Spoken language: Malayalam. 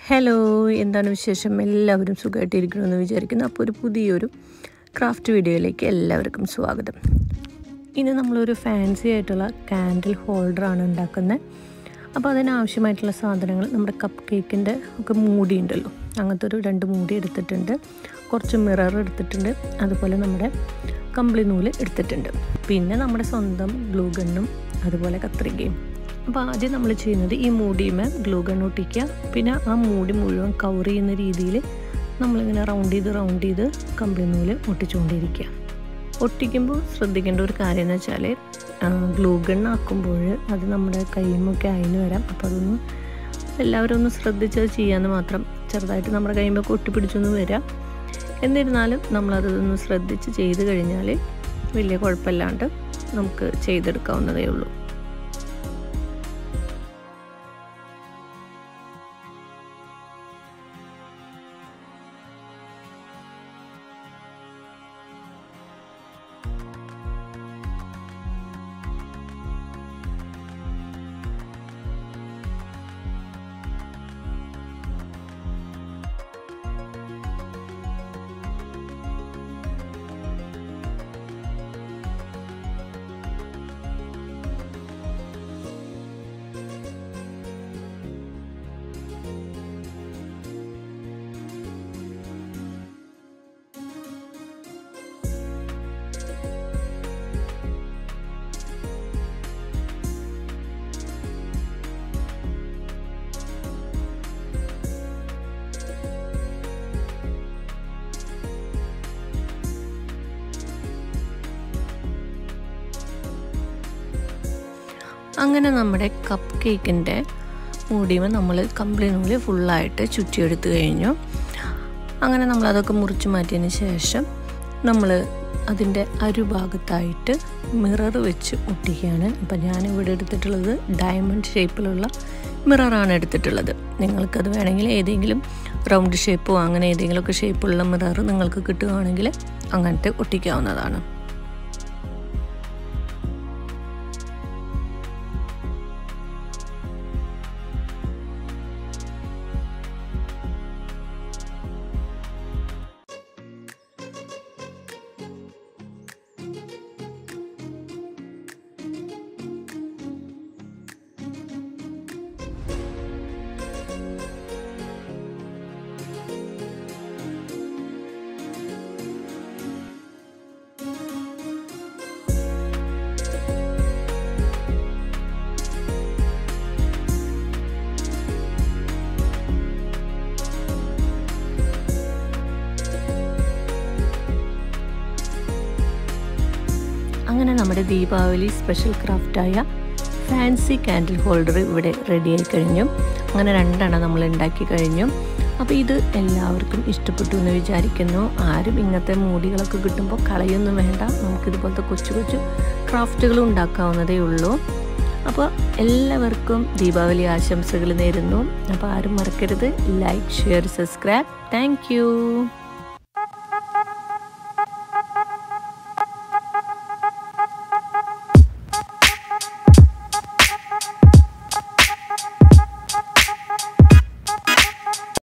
ഹലോ എന്താണ് വിശേഷം എല്ലാവരും സുഖമായിട്ടിരിക്കണമെന്ന് വിചാരിക്കുന്നു അപ്പോൾ ഒരു പുതിയൊരു ക്രാഫ്റ്റ് വീഡിയോയിലേക്ക് എല്ലാവർക്കും സ്വാഗതം ഇനി നമ്മളൊരു ഫാൻസി ആയിട്ടുള്ള കാൻഡിൽ ഹോൾഡറാണ് ഉണ്ടാക്കുന്നത് അപ്പോൾ അതിനാവശ്യമായിട്ടുള്ള സാധനങ്ങൾ നമ്മുടെ കപ്പ് കേക്കിൻ്റെ ഒക്കെ മൂടി ഉണ്ടല്ലോ അങ്ങനത്തെ ഒരു രണ്ട് മൂടി എടുത്തിട്ടുണ്ട് കുറച്ച് മിറർ എടുത്തിട്ടുണ്ട് അതുപോലെ നമ്മുടെ കമ്പിളി നൂല് എടുത്തിട്ടുണ്ട് പിന്നെ നമ്മുടെ സ്വന്തം ഗ്ലൂ ഗണ്ണും അതുപോലെ കത്രികയും അപ്പോൾ ആദ്യം നമ്മൾ ചെയ്യുന്നത് ഈ മൂടിയുമേ ഗ്ലൂ ഗൺ ഒട്ടിക്കുക പിന്നെ ആ മൂടി മുഴുവൻ കവർ ചെയ്യുന്ന രീതിയിൽ നമ്മളിങ്ങനെ റൗണ്ട് ചെയ്ത് റൗണ്ട് ചെയ്ത് കമ്പിളി നൂല് ഒട്ടിച്ചുകൊണ്ടിരിക്കുക ഒട്ടിക്കുമ്പോൾ ശ്രദ്ധിക്കേണ്ട ഒരു കാര്യം എന്ന് വെച്ചാൽ ഗ്ലൂ ഗൺ ആക്കുമ്പോൾ അത് നമ്മുടെ കൈമൊക്കെ അയിന് വരാം അപ്പോൾ അതൊന്ന് എല്ലാവരും ഒന്ന് ശ്രദ്ധിച്ചത് ചെയ്യാമെന്ന് മാത്രം ചെറുതായിട്ട് നമ്മുടെ കൈമൊക്കെ ഒട്ടിപ്പിടിച്ചൊന്ന് വരാം എന്നിരുന്നാലും നമ്മളതൊന്ന് ശ്രദ്ധിച്ച് ചെയ്ത് കഴിഞ്ഞാൽ വലിയ കുഴപ്പമില്ലാണ്ട് നമുക്ക് ചെയ്തെടുക്കാവുന്നതേ ഉള്ളൂ അങ്ങനെ നമ്മുടെ കപ്പ് കേക്കിൻ്റെ മൂടിയുമ നമ്മൾ കമ്പിളി നൂല് ഫുള്ളായിട്ട് ചുറ്റിയെടുത്ത് കഴിഞ്ഞു അങ്ങനെ നമ്മൾ അതൊക്കെ മുറിച്ച് മാറ്റിയതിന് ശേഷം നമ്മൾ അതിൻ്റെ അരുഭാഗത്തായിട്ട് മിറർ വെച്ച് ഒട്ടിക്കുകയാണ് അപ്പം ഞാനിവിടെ എടുത്തിട്ടുള്ളത് ഡയമണ്ട് ഷേപ്പിലുള്ള മിററാണ് എടുത്തിട്ടുള്ളത് നിങ്ങൾക്കത് വേണമെങ്കിൽ ഏതെങ്കിലും റൗണ്ട് ഷേപ്പോ അങ്ങനെ ഏതെങ്കിലുമൊക്കെ ഷേപ്പുള്ള മിറർ നിങ്ങൾക്ക് കിട്ടുകയാണെങ്കിൽ അങ്ങനത്തെ ഒട്ടിക്കാവുന്നതാണ് അങ്ങനെ നമ്മുടെ ദീപാവലി സ്പെഷ്യൽ ക്രാഫ്റ്റായ ഫാൻസി കാൻഡിൽ ഹോൾഡർ ഇവിടെ റെഡിയായി കഴിഞ്ഞു അങ്ങനെ രണ്ടെണ്ണം നമ്മൾ ഉണ്ടാക്കി കഴിഞ്ഞു അപ്പോൾ ഇത് എല്ലാവർക്കും ഇഷ്ടപ്പെട്ടു എന്ന് വിചാരിക്കുന്നു ആരും ഇങ്ങനത്തെ മൂടികളൊക്കെ കിട്ടുമ്പോൾ കളയൊന്നും വേണ്ട നമുക്കിതുപോലത്തെ കൊച്ചു കൊച്ചു ക്രാഫ്റ്റുകൾ ഉണ്ടാക്കാവുന്നതേ ഉള്ളൂ അപ്പോൾ എല്ലാവർക്കും ദീപാവലി ആശംസകൾ നേരുന്നു അപ്പോൾ ആരും മറക്കരുത് ലൈക്ക് ഷെയർ സബ്സ്ക്രൈബ് താങ്ക്